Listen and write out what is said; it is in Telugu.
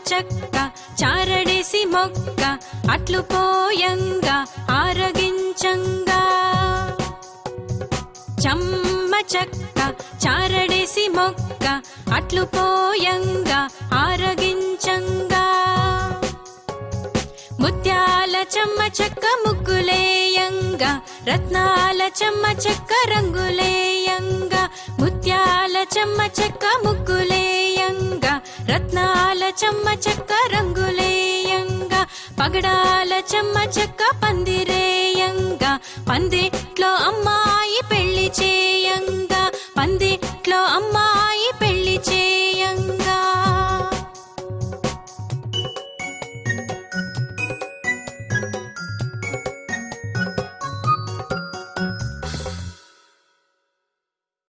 చెక్క చారడేసి మొక్క అట్లు పోయంగా ఆరగించంగా చమ్మ చెక్క చారడేసి మొక్క అట్లు పోయంగా ఆరగించంగా ముత్యాల చెమ్మ చెక్క ముగ్గులేయంగా రత్నాల చెమ్మ చెక్క రంగులేయంగా ముత్యాల చెమ్మ చెక్క ముగ్గులేయంగా రత్నాల చెమ్మ చెక్క రంగులేయంగా పగడాల చెమ్మ చెక్క పందిరేయంగా పందిరి